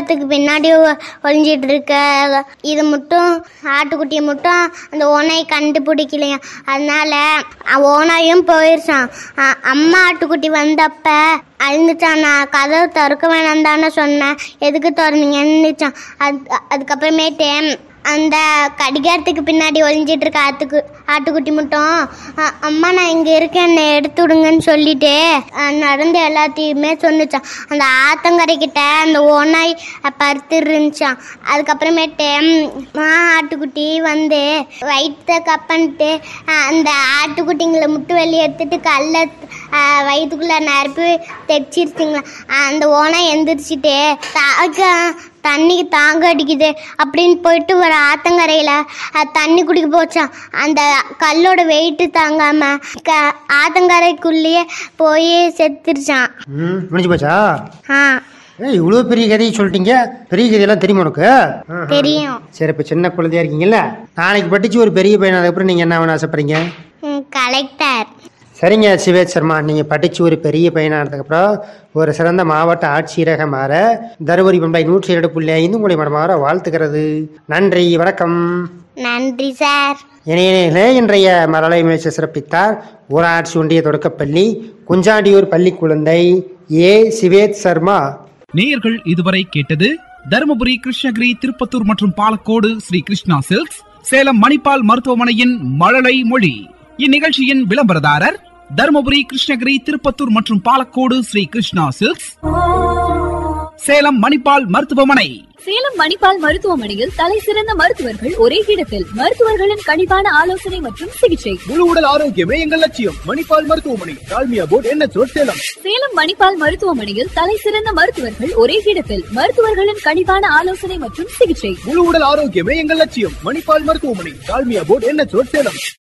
கடிகாரத்துக்கு பின்னாடி ஒ- ஒளிஞ்சிட்டு இருக்க இது மட்டும் ஆட்டுக்குட்டியை மட்டும் அந்த ஓனாய் கண்டுபிடிக்கலையா அதனால அ- ஓனாயும் போயிருச்சான் அ- அம்மா ஆட்டுக்குட்டி வந்தப்ப அழுந்துச்சான் நான் கதவு திறக்க வேணாம் தானே சொன்னேன் எதுக்கு திறந்தீங்கன்னுச்சான் அது அதுக்கப்புறமேட்டு அந்த கடிகாரத்துக்கு பின்னாடி ஒளிஞ்சிட்டு இருக்க ஆட்டுக்கு ஆட்டுக்குட்டி மட்டும் அ- அம்மா நான் இங்கே இருக்கேன் என்னை எடுத்து விடுங்கன்னு சொல்லிட்டு அ, நடந்த எல்லாத்தையுமே சொன்னுச்சான் அந்த ஆத்தங்கரைக்கிட்ட அந்த ஓனாய் பருத்து இருந்துச்சான் அதுக்கப்புறமேட்டு ம், மா ஆட்டுக்குட்டி வந்து வயிற்ற கப்பன்ட்டு அ, அந்த ஆட்டுக்குட்டிங்களை முட்டு வெளியே எடுத்துட்டு கல்ல அ, வயிற்றுக்குள்ள நிரப்பி தைச்சிருச்சிங்களா அந்த ஓனாய் எந்திரிச்சிட்டு தாக்க தண்ணிக்கு தாங்க அடிக்குது அப்படின்னு போயிட்டு ஒரு ஆத்தங்கரையில் தண்ணி குடிக்க போச்சான் அந்த கல்லோட வெயிட்டு தாங்காம க ஆத்தங்கரைக்குள்ளேயே போய் செத்துருச்சான் ம் முடிஞ்சு போச்சா ஆ ஏய் இவ்வளோ பெரிய கதையை சொல்லிட்டீங்க பெரிய கதையெல்லாம் தெரியுமா உனக்கு தெரியும் சரி இப்போ சின்ன குழந்தையா இருக்கீங்கல்ல நாளைக்கு படிச்சு ஒரு பெரிய பையன் அதுக்கப்புறம் நீங்கள் என்ன ஆகணும்னு ஆசைப்படுறீங்க ம், கலெக்டர் சரிங்க சிவேத் சர்மா நீங்கள் படித்து ஒரு பெரிய பையனானதுக்கப்புறம் ஒரு சிறந்த மாவட்ட ஆட்சியராக மாற தருமபுரி பண்பாய் நூற்றி இரண்டு புள்ளி ஐந்து உங்களை மனமாற வாழ்த்துக்கிறது நன்றி வணக்கம் நன்றி சார் இணையர்களே இன்றைய மரலை முயற்சி சிறப்பித்தார் ஊராட்சி ஒன்றிய தொடக்கப்பள்ளி குஞ்சாண்டியூர் பள்ளி குழந்தை ஏ சிவேத் சர்மா நேயர்கள் இதுவரை கேட்டது தருமபுரி கிருஷ்ணகிரி திருப்பத்தூர் மற்றும் பாலக்கோடு ஸ்ரீ கிருஷ்ணா சில்க்ஸ் சேலம் மணிப்பால் மருத்துவமனையின் மழலை மொழி இந்நிகழ்ச்சியின் விளம்பரதாரர் தருமபுரி கிருஷ்ணகிரி திருப்பத்தூர் மற்றும் பாலக்கோடு ஸ்ரீ கிருஷ்ணா சில்க்ஸ் சேலம் மணிப்பால் மருத்துவமனை சேலம் மணிப்பால் மருத்துவமனையில் தலை சிறந்த மருத்துவர்கள் ஒரே இடத்தில் மருத்துவர்களின் கனிவான ஆலோசனை மற்றும் சிகிச்சை முழு உடல் ஆரோக்கியமே எங்கள் லட்சியம் மணிப்பால் மருத்துவமனை டால்மியா போர்ட் என்ன சேலம் சேலம் மணிப்பால் மருத்துவமனையில் தலை சிறந்த மருத்துவர்கள் ஒரே இடத்தில் மருத்துவர்களின் கனிவான ஆலோசனை மற்றும் சிகிச்சை முழு உடல் ஆரோக்கியமே எங்கள் லட்சியம் மணிப்பால் மருத்துவமனை டால்மியா போர்ட் என்ன சேலம்